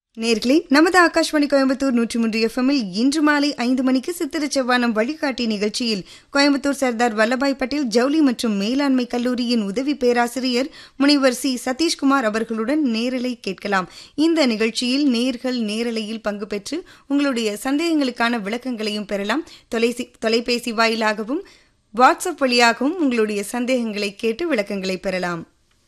நேர்களே நமது ஆகாஷ்வாணி கோயம்புத்தூர் நூற்றி மூன்று எஃப்எம்மில் இன்று மாலை ஐந்து மணிக்கு சித்திர செவ்வானம் வழிகாட்டி நிகழ்ச்சியில் கோயம்புத்தூர் சர்தார் வல்லபாய் பட்டேல் ஜவுளி மற்றும் மேலாண்மை கல்லூரியின் உதவி பேராசிரியர் முனைவர் சி சதீஷ்குமார் அவர்களுடன் நேரலை கேட்கலாம் இந்த நிகழ்ச்சியில் நேர்கள் நேரலையில் பங்கு பெற்று உங்களுடைய சந்தேகங்களுக்கான விளக்கங்களையும் பெறலாம் தொலைசி தொலைபேசி வாயிலாகவும் வாட்ஸ்அப் வழியாகவும் உங்களுடைய சந்தேகங்களை கேட்டு விளக்கங்களை பெறலாம்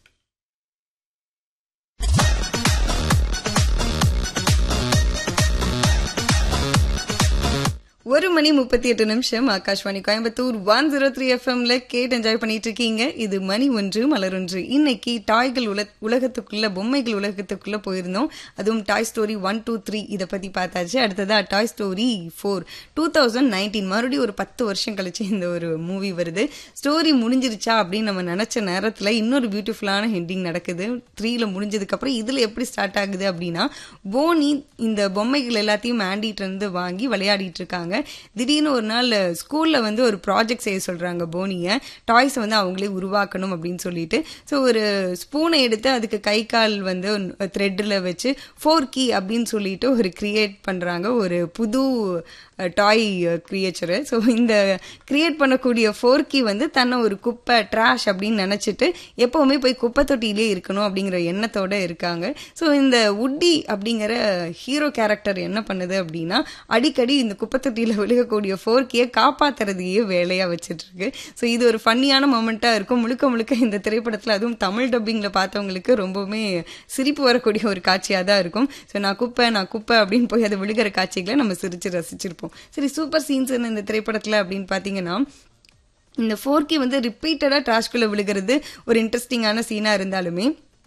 ஒரு மணி முப்பத்தி எட்டு நிமிஷம் Akashvani Coimbatore one zero three எஃப்எம்ல கேட்டு என்ஜாய் பண்ணிட்டு இருக்கீங்க இது மணி ஒன்று மலர் ஒன்று இன்னைக்கு டாய்கள் உல உலகத்துக்குள்ள பொம்மைகள் உலகத்துக்குள்ள போயிருந்தோம் அதுவும் toy story one two three இதை பத்தி பார்த்தாச்சு அடுத்ததா toy story four two thousand nineteen மறுபடியும் ஒரு பத்து வருஷம் கழிச்சு இந்த ஒரு மூவி வருது ஸ்டோரி முடிஞ்சிருச்சா அப்படின்னு நம்ம நினைச்ச நேரத்துல இன்னொரு பியூட்டிஃபுல்லான ஹெட்டிங் நடக்குது த்ரீல முடிஞ்சதுக்கு அப்புறம் இதுல எப்படி ஸ்டார்ட் ஆகுது அப்படின்னா போனி இந்த பொம்மைகள் எல்லாத்தையும் ஆண்டிட்டு இருந்து வாங்கி விளையாடிட்டு இருக்காங்க திடீர்னு ஒரு நாள் ஸ்கூல்ல வந்து ஒரு ப்ராஜெக்ட் செய்ய சொல்றாங்க போனியை டாய்ஸ் வந்து அவங்களே உருவாக்கணும் அப்படின்னு சொல்லிட்டு ஸோ ஒரு ஸ்பூனை எடுத்து அதுக்கு கை கால் வந்து த்ரெட்டில் வச்சு ஃபோர் கீ அப்படின்னு சொல்லிட்டு ஒரு கிரியேட் பண்றாங்க ஒரு புது டாய் கிரியேச்சரு ஸோ இந்த கிரியேட் பண்ணக்கூடிய ஃபோர் கீ வந்து தன்னை ஒரு குப்பை ட்ராஷ் அப்படின்னு நினச்சிட்டு எப்போவுமே போய் குப்பை தொட்டியிலே இருக்கணும் அப்படிங்கிற எண்ணத்தோட இருக்காங்க ஸோ இந்த உட்டி அப்படிங்கிற ஹீரோ கேரக்டர் என்ன பண்ணுது அப்படின்னா அடிக்கடி இந்த குப்பை தொட்டியில் விழுகக்கூடிய ஃபோர் கீயை காப்பாத்துறதையே வேலையாக வச்சுட்டு இருக்கு ஸோ இது ஒரு ஃபன்னியான மொமெண்ட்டாக இருக்கும் முழுக்க முழுக்க இந்த திரைப்படத்தில் அதுவும் தமிழ் டப்பிங்கில் பார்த்தவங்களுக்கு ரொம்பவுமே சிரிப்பு வரக்கூடிய ஒரு காட்சியாக தான் இருக்கும் ஸோ நான் குப்பை நான் குப்பை அப்படின்னு போய் அது விழுகிற காட்சிகளை நம்ம சிரிச்சு ரசிச்சிருப்போம் சரி சூப்பர் சீன்ஸ் இந்த திரைப்படத்தில் அப்படின்னு பார்த்தீங்கன்னா இந்த ஃபோர்கி வந்து ரிப்பீட்டடாக ட்ராஷ்குள்ளே விழுகிறது ஒரு இன்ட்ரெஸ்டிங்கான சீனாக இருந்தாலுமே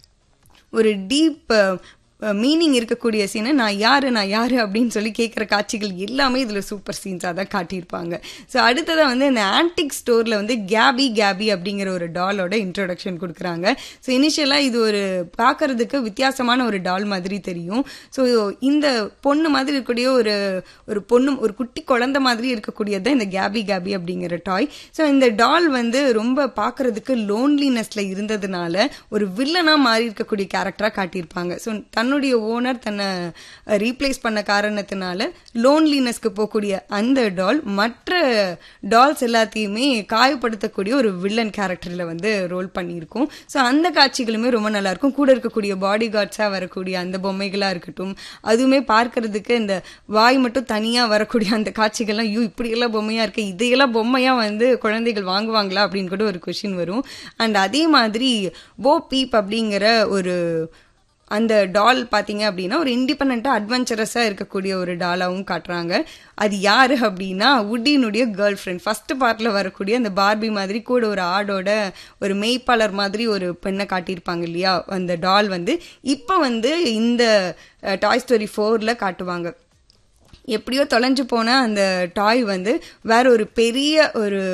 ஒரு டீப் மீனிங் இருக்கக்கூடிய சீனை நான் யாரு நான் யாரு அப்படின்னு சொல்லி கேட்குற காட்சிகள் எல்லாமே இதில் சூப்பர் சீன்ஸாக தான் காட்டியிருப்பாங்க ஸோ அடுத்ததாக வந்து இந்த ஆன்டிக் ஸ்டோரில் வந்து கேபி கேபி அப்படிங்கிற ஒரு டாலோட இன்ட்ரோடக்ஷன் கொடுக்குறாங்க ஸோ இனிஷியலாக இது ஒரு பார்க்கறதுக்கு வித்தியாசமான ஒரு டால் மாதிரி தெரியும் ஸோ இந்த பொண்ணு மாதிரி இருக்கக்கூடிய ஒரு ஒரு பொண்ணு ஒரு குட்டி குழந்தை மாதிரி இருக்கக்கூடியது தான் இந்த கேபி கேபி அப்படிங்கிற டாய் ஸோ இந்த டால் வந்து ரொம்ப பார்க்கறதுக்கு லோன்லினஸ்ல இருந்ததுனால ஒரு வில்லனாக மாறி இருக்கக்கூடிய கேரக்டராக காட்டியிருப்பாங்க ஸோ தன் தன்னுடைய ஓனர் தன்னை ரீப்ளேஸ் பண்ண காரணத்தினால லோன்லினஸ்க்கு போகக்கூடிய அந்த டால் மற்ற டால்ஸ் எல்லாத்தையுமே காயப்படுத்தக்கூடிய ஒரு வில்லன் கேரக்டரில் வந்து ரோல் பண்ணியிருக்கும் ஸோ அந்த காட்சிகளுமே ரொம்ப நல்லா இருக்கும் கூட இருக்கக்கூடிய பாடி கார்ட்ஸாக வரக்கூடிய அந்த பொம்மைகளாக இருக்கட்டும் அதுவுமே பார்க்கறதுக்கு இந்த வாய் மட்டும் தனியாக வரக்கூடிய அந்த காட்சிகள்லாம் ஐயோ இப்படியெல்லாம் பொம்மையாக இருக்கு இதையெல்லாம் பொம்மையாக வந்து குழந்தைகள் வாங்குவாங்களா அப்படின்னு கூட ஒரு கொஷின் வரும் அண்ட் அதே மாதிரி போ பீப் அப்படிங்கிற ஒரு அந்த டால் பார்த்தீங்க அப்படின்னா ஒரு இண்டிபெண்ட்டாக அட்வென்ச்சரஸாக இருக்கக்கூடிய ஒரு டாலாவும் காட்டுறாங்க அது யாரு அப்படின்னா உட்டினுடைய கேர்ள் ஃப்ரெண்ட் ஃபர்ஸ்ட் பார்ட்டில் வரக்கூடிய அந்த பார்பி மாதிரி கூட ஒரு ஆடோட ஒரு மெய்ப்பாளர் மாதிரி ஒரு பெண்ணை காட்டியிருப்பாங்க இல்லையா அந்த டால் வந்து இப்போ வந்து இந்த டாய் ஸ்டோரி ஃபோரில் காட்டுவாங்க எப்படியோ தொலைஞ்சு போன அந்த டாய் வந்து வேற ஒரு பெரிய ஒரு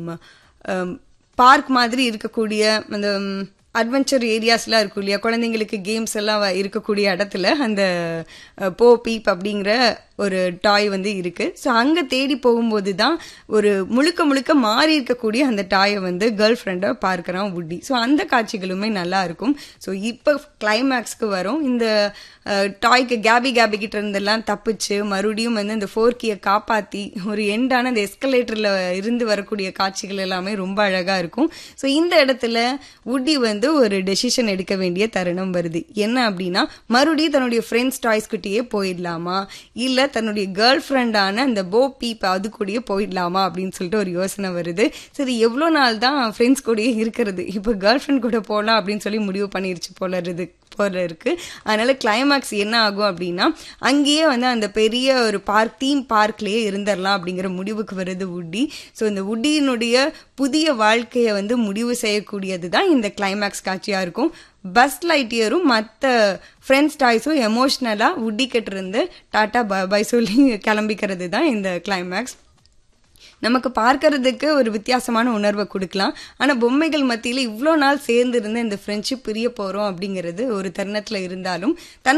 பார்க் மாதிரி இருக்கக்கூடிய அந்த அட்வென்ச்சர் ஏரியாஸ்லாம் இருக்கும் இல்லையா குழந்தைங்களுக்கு கேம்ஸ் எல்லாம் இருக்கக்கூடிய இடத்துல அந்த போ பீப் அப்படிங்கிற ஒரு டாய் வந்து இருக்கு ஸோ அங்கே தேடி போகும்போது தான் ஒரு முழுக்க முழுக்க மாறி இருக்கக்கூடிய அந்த டாயை வந்து கேர்ள் ஃப்ரெண்டை பார்க்குறான் உட்டி ஸோ அந்த காட்சிகளுமே நல்லா இருக்கும் ஸோ இப்போ கிளைமேக்ஸ்க்கு வரும் இந்த டாய்க்கு கேபி கேபி கிட்ட இருந்தெல்லாம் தப்பிச்சு மறுபடியும் வந்து இந்த ஃபோர்கியை காப்பாற்றி ஒரு எண்டான அந்த எஸ்கலேட்டரில் இருந்து வரக்கூடிய காட்சிகள் எல்லாமே ரொம்ப அழகாக இருக்கும் ஸோ இந்த இடத்துல உட்டி வந்து ஒரு டெசிஷன் எடுக்க வேண்டிய தருணம் வருது என்ன அப்படின்னா மறுபடியும் தன்னுடைய ஃப்ரெண்ட்ஸ் டாய்ஸ் கிட்டேயே போயிடலாமா இல்லை தன்னுடைய கேர்ள் ஃப்ரெண்டான அந்த போ பீப் அது கூடயே போயிடலாமா அப்படின்னு சொல்லிட்டு ஒரு யோசனை வருது சரி எவ்வளோ நாள் தான் ஃப்ரெண்ட்ஸ் கூடயே இருக்கிறது இப்போ கேர்ள் ஃப்ரெண்ட் கூட போகலாம் அப்படின்னு சொல்லி முடிவு பண்ணிருச்சு போல இருக்கு போல இருக்கு அதனால கிளைமேக்ஸ் என்ன ஆகும் அப்படின்னா அங்கேயே வந்து அந்த பெரிய ஒரு பார்க் தீம் பார்க்லயே இருந்துடலாம் அப்படிங்கிற முடிவுக்கு வருது உட்டி ஸோ இந்த உட்டியினுடைய புதிய வாழ்க்கையை வந்து முடிவு செய்யக்கூடியது தான் இந்த கிளைமேக்ஸ் காட்சியா இருக்கும் பஸ் லைட்டியரும் மற்ற ஃப்ரெண்ட்ஸ் டாய்ஸும் எமோஷ்னலாக உட்டிக்கிட்டு இருந்து டாட்டா பாய் சொல்லி கிளம்பிக்கிறது தான் இந்த கிளைமேக்ஸ் நமக்கு பார்க்கறதுக்கு ஒரு வித்தியாசமான உணர்வை கொடுக்கலாம் ஆனால் பொம்மைகள் மத்தியில் இவ்வளோ நாள் சேர்ந்து இருந்த இந்த ஃப்ரெண்ட்ஷிப் பிரிய போகிறோம் அப்படிங்கிறது ஒரு தருணத்தில் இருந்தாலும் தன்